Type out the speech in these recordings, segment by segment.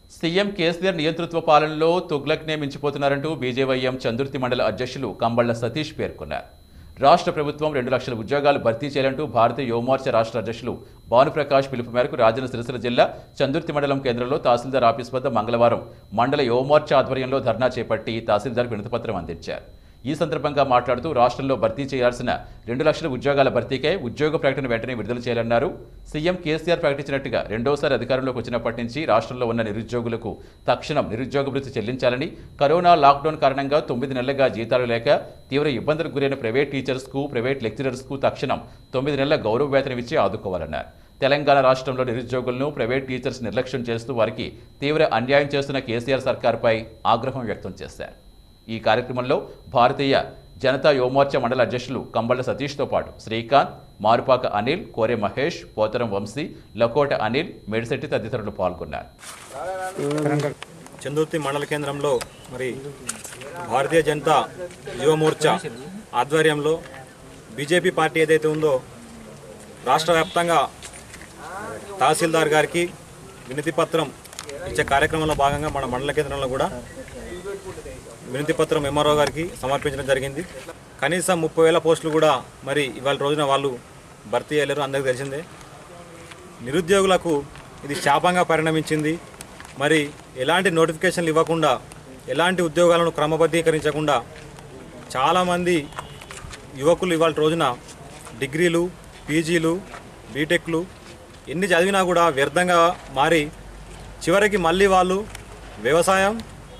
CM KCR నియంతృత్వ పాలనలో తుగ్లక్నే మించిపోతున్నారంటూ BJYM Chandurthi మండల అధ్యక్షులు కంబళ్ల సతీష్ పేర్కొన్నారు రాష్ట్ర ప్రభుత్వం రెండు లక్షల ఉద్యోగాలు భర్తీ చేయాలంటూ భారతీయ యువమోర్చా రాష్ట్ర అధ్యక్షులు భానుప్రకాష్ పిలుపు మేరకు రాజన్న సిరిసిల్ల జిల్లా చందుర్తి మండలం కేంద్రంలో తహసీల్దార్ ఆఫీస్ వద్ద మంగళవారం మండల యువమోర్చా ఆధ్వర్యంలో ధర్నా చేపట్టి తహసీల్దార్ వినతిపత్రం అందించారు ఈ సందర్భంగా మాట్లాడుతూ రాష్ట్రంలో భర్తీ చేయాల్సిన రెండు లక్షల ఉద్యోగాల భర్తీకై ఉద్యోగ ప్రకటన వెంటనే విడుదల చేయాలన్నారు సీఎం కేసీఆర్ ప్రకటించినట్టుగా రెండోసారి అధికారంలోకి వచ్చినప్పటి నుంచి రాష్ట్రంలో ఉన్న నిరుద్యోగులకు తక్షణం నిరుద్యోగ భృతి చెల్లించాలని కరోనా లాక్డౌన్ కారణంగా తొమ్మిది నెలలుగా జీతాలు లేక తీవ్ర ఇబ్బందులకు గురైన ప్రైవేట్ టీచర్స్కు ప్రైవేట్ లెక్చరర్స్కు తక్షణం తొమ్మిది నెలల గౌరవ వేతనం ఇచ్చి ఆదుకోవాలన్నారు తెలంగాణ రాష్ట్రంలో నిరుద్యోగులను ప్రైవేట్ టీచర్స్ నిర్లక్ష్యం చేస్తూ వారికి తీవ్ర అన్యాయం చేస్తున్న కేసీఆర్ సర్కార్పై ఆగ్రహం వ్యక్తం చేశారు ఈ కార్యక్రమంలో భారతీయ జనతా యువమోర్చా మండల అధ్యక్షులు కంబళ్ల సతీష్తో పాటు శ్రీకాంత్ మారుపాక అనిల్ కోరె మహేష్ పోతరం వంశీ లకోట అనిల్ మేడిశెట్టి తదితరులు పాల్గొన్నారు చందుర్తి మండల కేంద్రంలో మరి భారతీయ జనతా యువ మోర్చా ఆధ్వర్యంలో బీజేపీ పార్టీ ఏదైతే ఉందో రాష్ట్ర వ్యాప్తంగా తహసీల్దార్ గారికి వినతి పత్రం ఇచ్చే కార్యక్రమంలో భాగంగా మన మండల కేంద్రంలో కూడా వినతి పత్రం ఎంఆర్ఓ గారికి సమర్పించడం జరిగింది కనీసం ముప్పై వేల పోస్టులు కూడా మరి ఇవాళ రోజున వాళ్ళు భర్తీ అయ్యారు అందరికీ తెలిసిందే నిరుద్యోగులకు ఇది శాపంగా పరిణమించింది మరి ఎలాంటి నోటిఫికేషన్లు ఇవ్వకుండా ఎలాంటి ఉద్యోగాలను క్రమబద్ధీకరించకుండా చాలామంది యువకులు ఇవాళ రోజున డిగ్రీలు పీజీలు బీటెక్లు ఎన్ని చదివినా కూడా వ్యర్థంగా మారి చివరికి మళ్ళీ వాళ్ళు వ్యవసాయం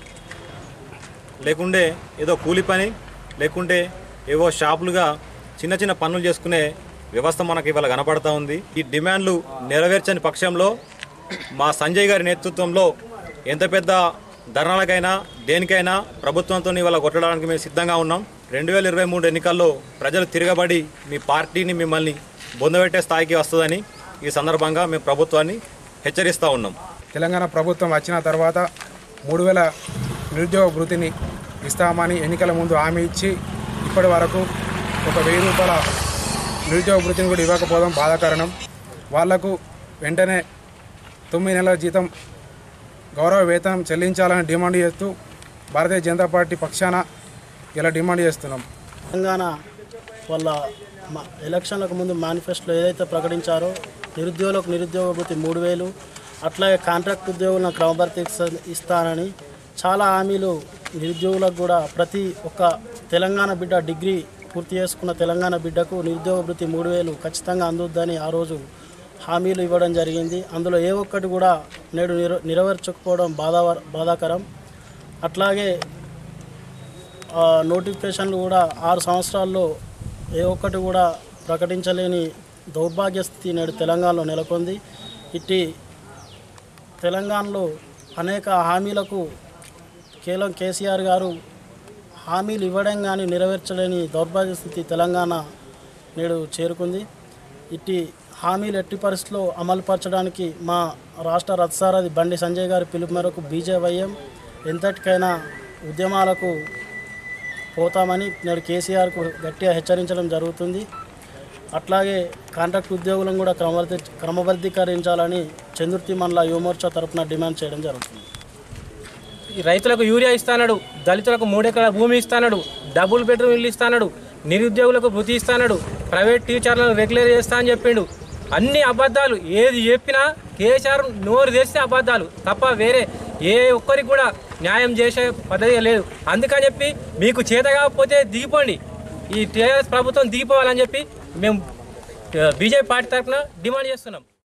లేకుంటే ఏదో కూలి పని లేకుంటే ఏవో షాపులుగా చిన్న చిన్న పనులు చేసుకునే వ్యవస్థ మనకి ఇవాళ కనపడతా ఉంది ఈ డిమాండ్లు నెరవేర్చని పక్షంలో మా సంజయ్ గారి నేతృత్వంలో ఎంత పెద్ద ధర్నాలకైనా దేనికైనా ప్రభుత్వంతో ఇవాళ కొట్టడానికి మేము సిద్ధంగా ఉన్నాం రెండు వేల ఇరవై మూడు ఎన్నికల్లో ప్రజలు తిరగబడి మీ పార్టీని మిమ్మల్ని బొందబెట్టే స్థాయికి వస్తుందని ఈ సందర్భంగా మేము ప్రభుత్వాన్ని హెచ్చరిస్తూ ఉన్నాం తెలంగాణ ప్రభుత్వం వచ్చిన తర్వాత మూడు వేల నిరుద్యోగ వృత్తిని ఇస్తామని ఎన్నికల ముందు హామీ ఇచ్చి ఇప్పటి వరకు ఒక వెయ్యి రూపాయల నిరుద్యోగ వృత్తిని కూడా ఇవ్వకపోవడం బాధాకరణం వాళ్లకు వెంటనే తొమ్మిది నెలల జీతం గౌరవ వేతనం చెల్లించాలని డిమాండ్ చేస్తూ భారతీయ జనతా పార్టీ పక్షాన ఇలా డిమాండ్ చేస్తున్నాం తెలంగాణ వాళ్ళ మ- ఎలక్షన్లకు ముందు మేనిఫెస్టోలో ఏదైతే ప్రకటించారో నిరుద్యోగులకు నిరుద్యోగ వృత్తి మూడు వేలు అట్లాగే కాంట్రాక్ట్ ఉద్యోగులను క్రమభర్తీ ఇస్తా- ఇస్తానని చాలా హామీలు నిరుద్యోగులకు కూడా ప్రతి ఒక్క తెలంగాణ బిడ్డ డిగ్రీ పూర్తి చేసుకున్న తెలంగాణ బిడ్డకు నిరుద్యోగ వృత్తి మూడు వేలు ఖచ్చితంగా అందుద్దని ఆ రోజు హామీలు ఇవ్వడం జరిగింది అందులో ఏ ఒక్కటి కూడా నేడు నిర నెరవేర్చకపోవడం బాధా బాధాకరం అట్లాగే ఆ, నోటిఫికేషన్లు కూడా ఆరు సంవత్సరాల్లో ఏ ఒక్కటి కూడా ప్రకటించలేని దౌర్భాగ్య స్థితి నేడు తెలంగాణలో నెలకొంది ఇట్టి తెలంగాణలో అనేక హామీలకు కేవలం కేసీఆర్ గారు హామీలు ఇవ్వడం కానీ నెరవేర్చలేని దౌర్భాగ్య స్థితి తెలంగాణ నేడు చేరుకుంది ఇట్టి హామీలు ఎట్టి పరిస్థితుల్లో అమలుపరచడానికి మా రాష్ట్ర రథసారథి బండి సంజయ్ గారి పిలుపు మేరకు బీజేవైఎం ఎంతటికైనా ఉద్యమాలకు పోతామని నేడు కేసీఆర్కు గట్టిగా హెచ్చరించడం జరుగుతుంది అట్లాగే కాంట్రాక్ట్ ఉద్యోగులను కూడా క్రమబద్ధి క్రమబద్ధీకరించాలని చందుర్తి మండల యువమోర్చా తరపున డిమాండ్ చేయడం జరుగుతుంది ఈ రైతులకు యూరియా ఇస్తాడు దళితులకు మూడెకరాల భూమి ఇస్తాడు డబుల్ బెడ్రూమ్ ఇల్లు ఇస్తాడు నిరుద్యోగులకు వృత్తి ఇస్తాడు ప్రైవేట్ టీచర్లను రెగ్యులర్ చేస్తా అని చెప్పిండు అన్ని అబద్ధాలు ఏది చెప్పినా కేసీఆర్ నోరు తెస్తే అబద్ధాలు తప్ప వేరే ఏ ఒక్కరికి కూడా న్యాయం చేసే పద్ధతి లేదు అందుకని చెప్పి మీకు చేత కాకపోతే దిగిపోండి ఈ టీఆర్ఎస్ ప్రభుత్వం దిగిపోవాలని చెప్పి మేము బీజేపీ పార్టీ తరఫున డిమాండ్ చేస్తున్నాం